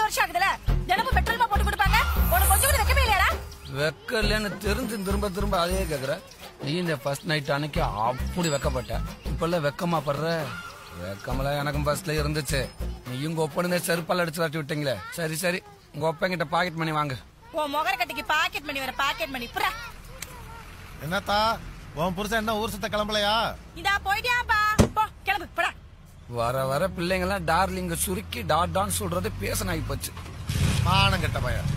வருஷம் ஆகுதுல தினமும் பெட்ரோல் போட்டு கொடுப்பாங்க உனக்கு கொஞ்சம் கூட வைக்கவே இல்லையாடா வெக்க இல்லைன்னு தெரிஞ்சு திரும்ப திரும்ப அதே கேக்குற நீ இந்த ஃபர்ஸ்ட் நைட் அன்னைக்கு அப்படி வெக்கப்பட்ட இப்பெல்லாம் வெக்கமா படுற வெக்கமெல்லாம் எனக்கும் ஃபர்ஸ்ட்ல இருந்துச்சு நீ உங்க ஒப்பனுங்க செருப்பால் அடிச்சு விரட்டி விட்டீங்களே சரி சரி உங்க ஒப்பங்கிட்ட பாக்கெட் மணி வாங்க உன் முகர கட்டிக்கு பாக்கெட் மணி வர பாக்கெட் மணி புறா என்னத்தா உன் புருஷன் என்ன ஊர் சுத்த கிளம்பலையா இதா போயிட்டியாப்பா போ கிளம்பு போடா வர வர பிள்ளைங்கெல்லாம் டார்லிங்க சுருக்கி டாட் டான் சொல்றது பேசனாகி போச்சு மானம் கெட்ட பையன்